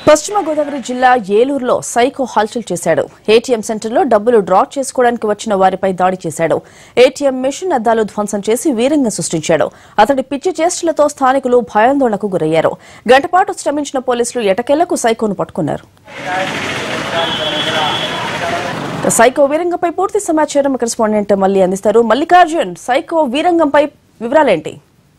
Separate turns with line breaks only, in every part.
పశ్చిమ గోదావరి జిల్లా ఏలూరులో సైకో హల్చల్ చేశాడు ఏటీఎం సెంటర్లో డబ్బులు డ్రా చేసుకోవడానికి వచ్చిన వారిపై దాడి చేశాడు ఏటీఎం మెషిన్ అద్దాలు ధ్వంసం చేసి వీరంగం సృష్టించాడు అతడి పిచ్చి చేష్టలతో స్థానికులు భయాందోళనకు గురయ్యారు గంటపాటు శ్రమించిన పోలీసులు ఎటకేలకు సైకోను పట్టుకున్నారు సైకో వీరంగంపై పూర్తి సమాచారం కరెస్పాండెంట్ మళ్ళీ అందిస్తారు మల్లికార్జున్ సైకో వీరంగంపై వివరాలేంటి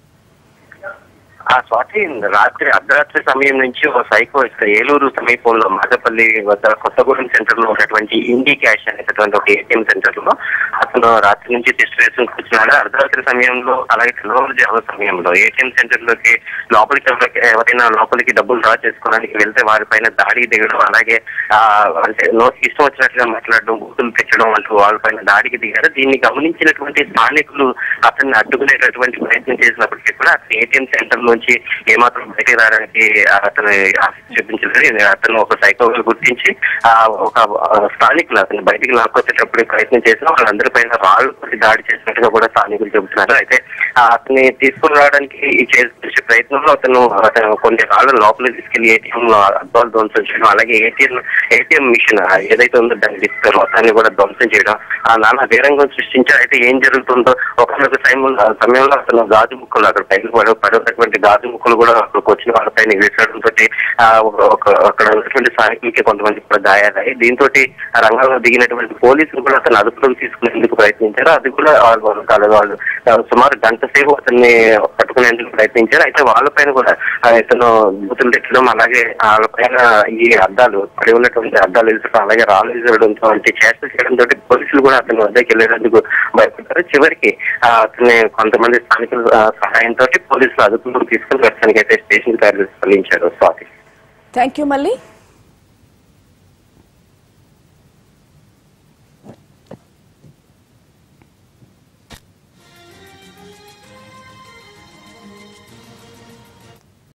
ఆ స్వాతి రాత్రి అర్ధరాత్రి సమయం నుంచి ఓ సైకో ఇక్కడ ఏలూరు సమీపంలో మాదపల్లి వద్ద కొత్తగూడెం సెంటర్ లో ఉన్నటువంటి ఇండి క్యాష్ అనేటటువంటి ఒక ఏటీఎం సెంటర్ లో అతను రాత్రి నుంచి టెస్ట్ వేసుకుని కూర్చున్నాడు అర్ధరాత్రి సమయంలో అలాగే తెల్లవారుజాము సమయంలో ఏటీఎం సెంటర్ లోకి లోపలికి ఎవరికి- ఎవరైనా లోపలికి డబ్బులు డ్రా చేసుకోవడానికి వెళ్తే వారిపైన దాడి దిగడం అలాగే ఆ, అంటే నోటికి ఇష్టం వచ్చినట్లుగా మాట్లాడడం బూతులు పెట్టడం అంటూ వాళ్ళపైన దాడికి దిగారు దీన్ని గమనించినటువంటి స్థానికులు అతన్ని అడ్డుకునేటటువంటి ప్రయత్నం చేసినప్పటికీ కూడా అతను ఏటీఎం సెంటర్ నుంచి ఏమాత్రం బయటకు రావడానికి అతను ఆసక్తి చూపించలేదు ఇది అతను ఒక సైకోగా గుర్తించి ఆ ఒక ఆ, స్థానికులు అతను బయటికి లాక్కొచ్చేటప్పుడు ప్రయత్నం చేసిన వాళ్ళందరి పైన రాళ్ళు కొట్టి దాడి చేసినట్టుగా కూడా స్థానికులు చెబుతున్నారు అయితే ఆ, అతన్ని తీసుకుని రావడానికి ఈ చేసే ప్రయత్నంలో అతను అతను కొన్ని రాళ్ళు లోపలికి తీసుకెళ్లి ఏటీఎం లో అద్దాలు ధ్వంసం చేయడం అలాగే ఏటీఎం ఏటీఎం మిషన్ ఆ, ఏదైతే ఉందో దాన్ని తీసుకుని దాన్ని కూడా ధ్వంసం చేయడం ఆ నాన్న వీరంగం సృష్టించారు అయితే ఏం జరుగుతుందో ఒకనొక సమయంలో సమయంలో అతను గాజు ముక్కలు అక్కడ పైకి పడ పడేటటువంటి గాజు ముక్కలు కూడా అక్కడికి వచ్చిన వాళ్ళపైన వేసడంతో అక్కడ ఉన్నటువంటి స్థానికులకి కొంతమంది కూడా గాయాలయ్యాయి దీంతో ఆ రంగంలో దిగినటువంటి పోలీసులు కూడా అతను అదుపులోకి తీసుకునేందుకు ప్రయత్నించారు అది కూడా వాళ్ళు వాళ్ళు వాళ్ళు ఆ, సుమారు గంట సేపు అతన్ని పట్టుకునేందుకు ప్రయత్నించారు అయితే వాళ్ళపైన కూడా ఆ, ఇతను బూతులు తెచ్చడం అలాగే వాళ్ళపైన ఈ అద్దాలు పడి ఉన్నటువంటి అద్దాలు వేసడం అలాగే రాళ్ళు వేసడంతో వంటి చేష్టలు చేయడంతో పోలీసులు కూడా అతని వద్దకు వెళ్ళేందుకు భయపడ్డారు చివరికి ఆ, అతన్ని కొంతమంది స్థానికుల ఆ, సహాయంతో పోలీసులు అదుపులోకి తీసుకుని ప్రస్తుతానికి అయితే స్టేషన్ కార్యాలయం స్పందించారు స్వాతి
థ్యాంక్ యూ మళ్ళీ